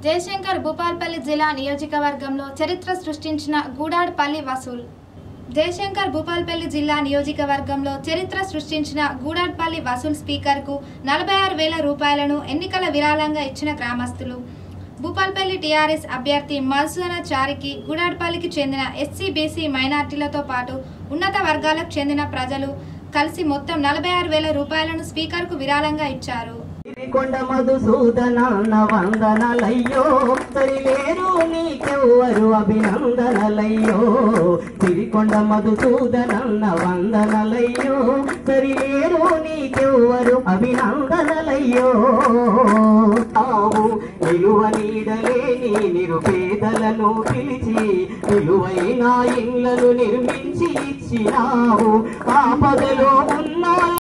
జయశంకర్ భూపాల్పల్లి జిల్లా నియోజకవర్గంలో చరిత్ర సృష్టించిన గూడాడ్పల్లి వసూల్ జయశంకర్ భూపాల్పల్లి జిల్లా నియోజకవర్గంలో చరిత్ర సృష్టించిన గూడాడ్పల్లి వసూల్ స్పీకర్కు నలభై ఆరు వేల రూపాయలను ఎన్నికల విరాళంగా ఇచ్చిన గ్రామస్తులు భూపాల్పల్లి టీఆర్ఎస్ అభ్యర్థి చారికి గూడాడ్పల్లికి చెందిన ఎస్సీ బీసీ మైనార్టీలతో పాటు ఉన్నత వర్గాలకు చెందిన ప్రజలు కలిసి మొత్తం నలభై ఆరు వేల రూపాయలను స్పీకర్కు విరాళంగా ఇచ్చారు కొండ మధుసూదనాన్న వందనలయ్యో సరిలేరు నీకెవ్వరు అభినందనలయ్యో సిరికొండ మధుసూదనన్న వందనలయ్యో సరిలేరు నీకెవ్వరు అభినందనలయ్యో ఆవు నిలువ నీడలేని నిరుపేదలను పిలిచి నిలువైన ఇళ్లను నిర్మించి ఇచ్చినావు ఆపదలో ఉన్న